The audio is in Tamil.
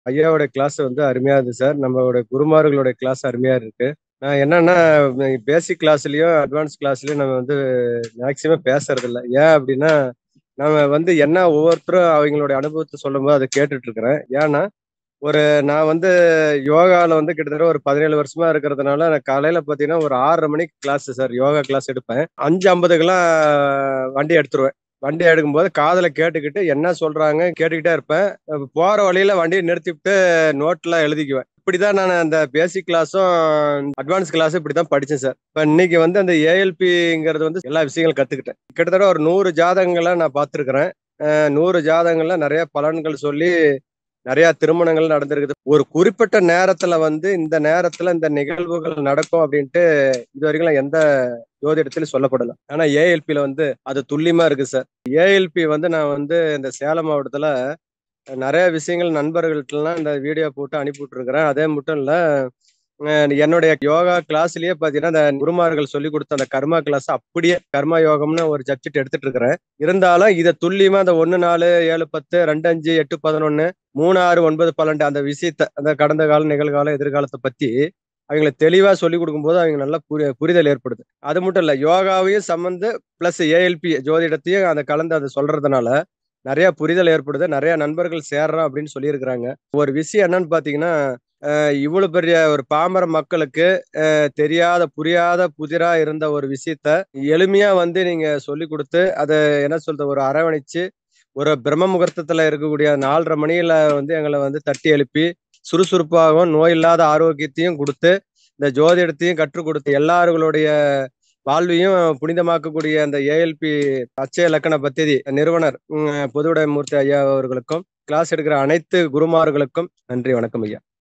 ஐயாவோட கிளாஸ் வந்து அருமையா இருந்துச்சு சார். நம்மளோட குருமார்களோட கிளாஸ் அருமையா இருக்கு. நான் என்னன்னா, பேசிக் கிளாஸ்லயும், அட்வான்ஸ் கிளாஸ்லயும் நம்ம வந்து மேக்ஸிமம் பேசுறதில்ல. ஏன் அப்டின்னா, நம்ம வந்து என்ன ஒவ்வொருத்தரும் அவங்களுடைய அனுபவத்த சொல்லும்போது அத கேட்டுட்டு இருக்கிறேன். ஏன்னா, ஒரு நான் வந்து யோகால வந்து கிட்டத்தட்ட ஒரு 17 வருஷமா இருக்கிறதுனால, நான் காலையில பார்த்தீங்கன்னா, ஒரு 6:30 மணிக்கு கிளாஸ் சார். யோகா கிளாஸ் எடுப்பேன். 5:50க்கெல்லாம் வண்டி எடுத்துருவேன். வண்டி எடுக்கும்போது காதுல கேட்டுக்கிட்டு என்ன சொல்றாங்க கேட்டுக்கிட்டே இருப்பேன். போற வழியில வண்டிய நிறுத்திவிட்டு நோட்ல எழுதிக்குவேன். இப்படிதான் நான் அந்த பேசிக் கிளாஸும், அட்வான்ஸ் கிளாஸும் இப்படித்தான் படிச்சேன் சார். இப்ப இன்னைக்கு வந்து அந்த ஏஎல்பிங்கிறது வந்து எல்லா விஷயங்களும் கத்துக்கிட்டேன். கிட்டத்தட்ட ஒரு 100 ஜாதகங்கள நான் பார்த்துருக்கிறேன். அ 100 ஜாதகங்கள்ல நெறைய பலன்கள் சொல்லி, நெறைய திருமணங்கள் நடந்திருக்குது. ஒரு குறிப்பிட்ட நேரத்துல வந்து, இந்த நேரத்துல இந்த நிகழ்வுகள் நடக்கும் அப்டின்ட்டு இதுவரைக்கும் எந்த ஜோதிடத்திலும் சொல்லப்படல. ஆனா ஏஎல்பில வந்து அது துல்லியமா இருக்கு சார். ஏஎல்பி வந்து நான் வந்து இந்த சேலம் மாவட்டத்துல நெறைய விஷயங்கள் நண்பர்கள்ட்டலாம் இந்த வீடியோ போட்டு அனுப்பி விட்டுருக்கிறேன். அதே மட்டும் இல்ல, அ என்னுடைய யோகா கிளாஸ்லயே பார்த்தீங்கன்னா, அந்த குருமார்கள் சொல்லிக் குடுத்த அந்த கர்மா கிளாஸ் அப்படியே கர்மா யோகம்னு ஒரு சப்ஜெக்ட் எடுத்துட்டு இருக்கிறேன். இருந்தாலும் இத துல்லியமா அந்த 1, 4, 7, 10, 2, 5, 8, 11, 3, 6, 9, 12 அந்த விஷயத்த அந்த கடந்த காலம், நிகழ்காலம், எதிர்காலத்த பத்தி அவங்களுக்கு தெளிவா சொல்லிக் குடுக்கும்போது, அவங்களுக்கு நல்லா புரி புரிதல் ஏற்படுது. அது மட்டும் இல்ல, யோகாவையும் சம்மந்து பிளஸ் ஏஎல்பி ஜோதிடத்தையும் அத கலந்து அத சொல்றதுனால, நெறைய புரிதல் ஏற்படுது. நெறைய நண்பர்கள் சேர்றோம் அப்டின்னு சொல்லியிருக்கிறாங்க. ஒரு விஷயம் என்னன்னு பார்த்தீங்கன்னா, அ இவ்வளோ பெரிய ஒரு பாமர மக்களுக்கு அ தெரியாத, புரியாத, புதிரா இருந்த ஒரு விஷயத்த எளிமையா வந்து நீங்க சொல்லிக் குடுத்து, அத என்ன சொல்றது ஒரு அரவணைச்சு, ஒரு பிரம்ம முகூர்த்தத்துல இருக்கக்கூடிய 4:30 மணியில வந்து எங்கள வந்து தட்டி எழுப்பி, சுறுசுறுப்பாகவும், நோய் இல்லாத ஆரோக்கியத்தையும் குடுத்து, இந்த ஜோதிடத்தையும் கற்றுக் குடுத்து, எல்லார்களுடைய வாழ்வையும் புனிதமாக்கக்கூடிய அந்த ஏஎல்பி அட்சய லக்கண பத்ததி நிறுவனர் ம் பொதுவுடைமூர்த்தி ஐயா அவர்களுக்கும், கிளாஸ் எடுக்கிற அனைத்து குருமார்களுக்கும் நன்றி, வணக்கம் ஐயா.